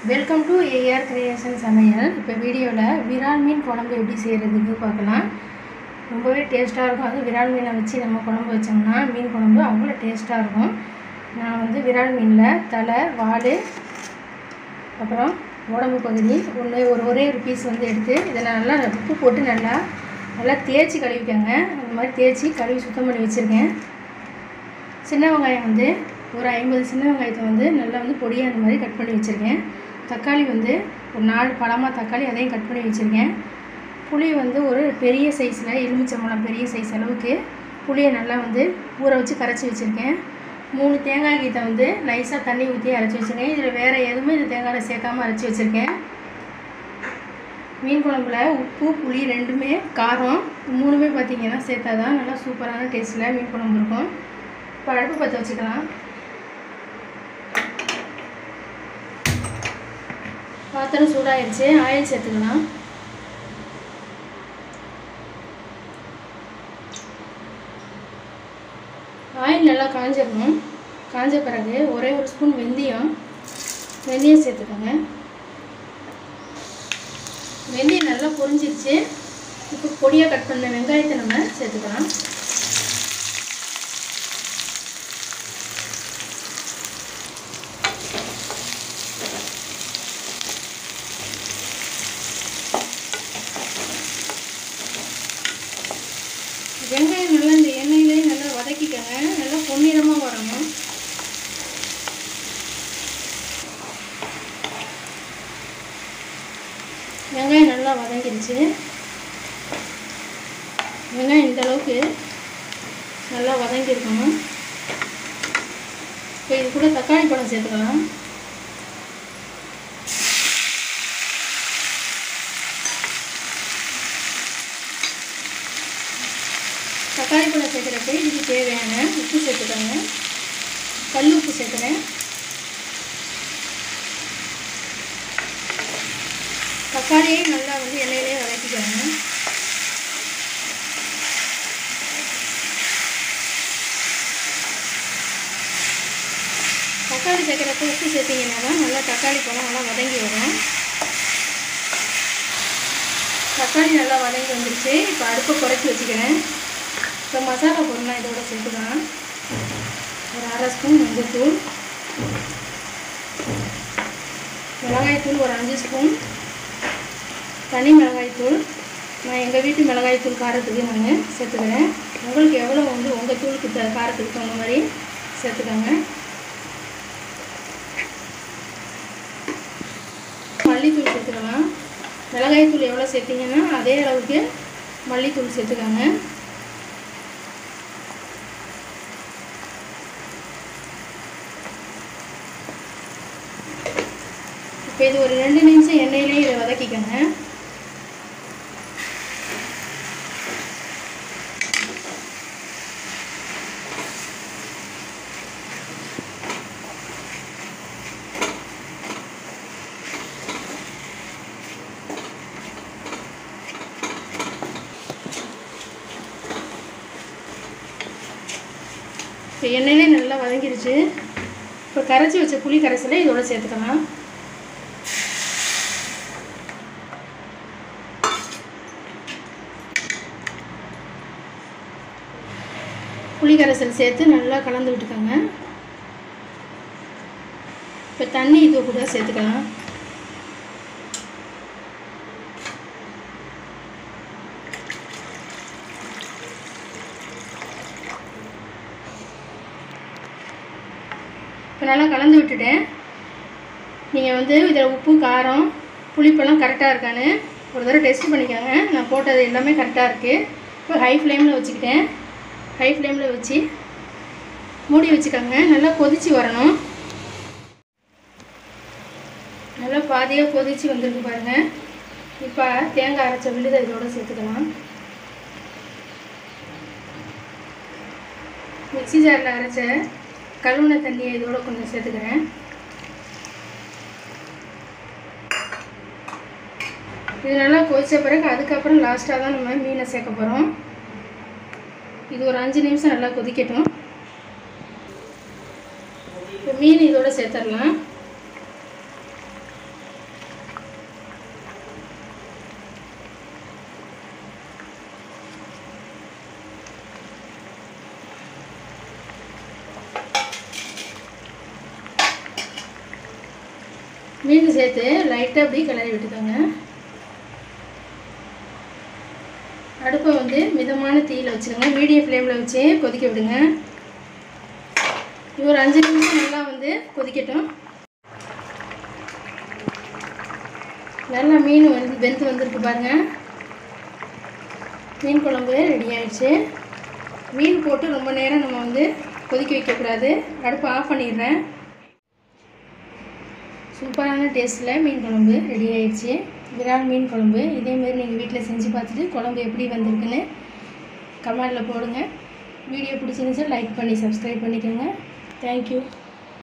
welcome to AR creation சமையல் இப்போ வீடியோவில் விரால் மீன் குழம்பு எப்படி செய்கிறதுக்கு பார்க்கலாம் ரொம்பவே டேஸ்ட்டாக இருக்கும் அது விரால் மீனை வச்சு நம்ம குழம்பு வச்சோம்னா மீன் குழம்பு அவ்வளோ டேஸ்ட்டாக இருக்கும் நான் வந்து விரால் மீனில் தலை வால் அப்புறம் உடம்பு பகுதி ஒன்று ஒரு ஒரே ஒரு பீஸ் வந்து எடுத்து இதை நல்லா உப்பு போட்டு நல்லா நல்லா தேய்ச்சி கழுவிக்கோங்க அந்த மாதிரி தேய்ச்சி கழுவி சுத்தம் பண்ணி வச்சுருக்கேன் சின்ன வெங்காயம் வந்து ஒரு ஐம்பது சின்ன வெங்காயத்தை வந்து நல்லா வந்து பொடியாக அந்த மாதிரி கட் பண்ணி வச்சுருக்கேன் தக்காளி வந்து ஒரு நாலு பழமாக தக்காளி அதையும் கட் பண்ணி வச்சுருக்கேன் புளி வந்து ஒரு பெரிய சைஸில் எலுமிச்சம்பழம் பெரிய சைஸ் அளவுக்கு புளியை நல்லா வந்து ஊற வச்சு கரைச்சி வச்சுருக்கேன் மூணு தேங்காய் கீத்தை வந்து நைஸாக தண்ணி ஊற்றி அரைச்சி வச்சுருக்கேன் இதில் வேறு எதுவுமே இந்த தேங்காயில் சேர்க்காமல் அரைச்சி வச்சுருக்கேன் மீன் குழம்புல உப்பு புளி ரெண்டுமே காரம் மூணுமே பார்த்தீங்கன்னா சேர்த்தா தான் நல்லா சூப்பரான டேஸ்ட்டில் மீன் குழம்பு இருக்கும் இப்போ அடுப்பு பற்ற வச்சுக்கலாம் பாத்திரம் சூடாயிருச்சு ஆயில் சேர்த்துக்கலாம் ஆயில் நல்லா காஞ்சிடணும் காஞ்ச பிறகு ஒரே ஒரு ஸ்பூன் வெந்தயம் வெந்தயம் சேர்த்துக்கோங்க வெந்தயம் நல்லா பொரிஞ்சிருச்சு இப்போ பொடியாக கட் பண்ண வெங்காயத்தை நம்ம சேர்த்துக்கலாம் வெங்காயம் நல்லா இந்த எண்ணெயிலே நல்லா வதக்கிக்கோங்க நல்லா பொன்னிறமாக வரணும் வெங்காயம் நல்லா வதங்கிருச்சு வெங்காயம் இந்த அளவுக்கு நல்லா வதங்கியிருக்கணும் இப்போ இது கூட தக்காளி பழம் சேர்த்துக்கலாம் தக்காளி பழம் சேர்க்குறப்ப இதுக்கு தேவையான உப்பு சேர்த்துக்கோங்க கல் உப்பு சேர்க்குறேன் தக்காளியை நல்லா வந்து எண்ணெயிலே வதக்கிக்கோங்க தக்காளி சேர்க்குறப்ப உப்பு சேர்த்திங்கன்னா தான் நல்லா தக்காளி பழம் நல்லா வதங்கி வரும் தக்காளி நல்லா வதங்கி வந்துருச்சு இப்போ அடுப்பை குறைச்சி வச்சுக்கிறேன் இப்போ மசாலா பொருள்லாம் இதோட சேர்த்துக்கலாம் ஒரு அரை ஸ்பூன் மஞ்சள்தூள் மிளகாய்த்தூள் ஒரு அஞ்சு ஸ்பூன் தனி மிளகாய்த்தூள் நான் எங்கள் வீட்டு மிளகாய்த்தூள் காரத்துக்கு நான் சேர்த்துக்கிறேன் உங்களுக்கு எவ்வளோ வந்து உங்கள் தூளுக்கு த காரத்துக்கு தகுந்த மாதிரி சேர்த்துக்கோங்க மல்லித்தூள் சேர்த்துக்கலாம் மிளகாய்த்தூள் எவ்வளோ சேர்த்திங்கன்னா அதே அளவுக்கு மல்லித்தூள் சேர்த்துக்கோங்க இப்போ இது ஒரு ரெண்டு நிமிஷம் எண்ணெயிலே இதை வதக்கிக்கோங்க இப்போ எண்ணெயிலே நல்லா வதங்கிருச்சு இப்போ கரைச்சி வச்ச புளி கரைசலை இதோட சேர்த்துக்கலாம் புளி கரைசல் சேர்த்து நல்லா கலந்து விட்டுக்கோங்க இப்போ தண்ணி இது கூட சேர்த்துக்கலாம் இப்போ நல்லா கலந்து விட்டுட்டேன் நீங்கள் வந்து இதில் உப்பு காரம் புளிப்பெல்லாம் கரெக்டாக இருக்கான்னு ஒரு தடவை டெஸ்ட் பண்ணிக்கோங்க நான் போட்டது எல்லாமே கரெக்டாக இருக்குது இப்போ ஹை ஃப்ளேமில் வச்சுக்கிட்டேன் ஹை ஃப்ளேமில் வச்சு மூடி வச்சுக்கோங்க நல்லா கொதித்து வரணும் நல்லா பாதியாக கொதித்து வந்திருக்கு பாருங்கள் இப்போ தேங்காய் அரைச்ச விழுதை இதோட சேர்த்துக்கலாம் மிக்சி ஜாரில் அரைச்ச கழுவுன தண்ணியை இதோட கொஞ்சம் சேர்த்துக்கிறேன் இது நல்லா கொதித்த பிறகு அதுக்கப்புறம் லாஸ்ட்டாக தான் நம்ம மீனை சேர்க்க போகிறோம் இது ஒரு அஞ்சு நிமிஷம் நல்லா கொதிக்கட்டும் இப்போ மீன் இதோட சேர்த்துடலாம் மீன் சேர்த்து லைட்டாக அப்படி கிளறி விட்டுக்கோங்க அடுப்பை வந்து மிதமான தீயில் வச்சுருங்க மீடியம் ஃப்ளேமில் வச்சு கொதிக்க விடுங்க இது ஒரு அஞ்சு நிமிஷம் நல்லா வந்து கொதிக்கட்டும் நல்லா மீன் வந்து வெந்து வந்திருக்கு பாருங்க மீன் குழம்பு ரெடி ஆயிடுச்சு மீன் போட்டு ரொம்ப நேரம் நம்ம வந்து கொதிக்க வைக்கக்கூடாது அடுப்பை ஆஃப் பண்ணிடுறேன் சூப்பரான டேஸ்ட்டில் மீன் குழம்பு ரெடி ஆயிடுச்சு விரால் மீன் குழம்பு இதேமாரி நீங்கள் வீட்டில் செஞ்சு பார்த்துட்டு குழம்பு எப்படி வந்திருக்குன்னு கமெண்டில் போடுங்க வீடியோ பிடிச்சிருந்துச்சா லைக் பண்ணி சப்ஸ்கிரைப் பண்ணிக்கோங்க தேங்க்யூ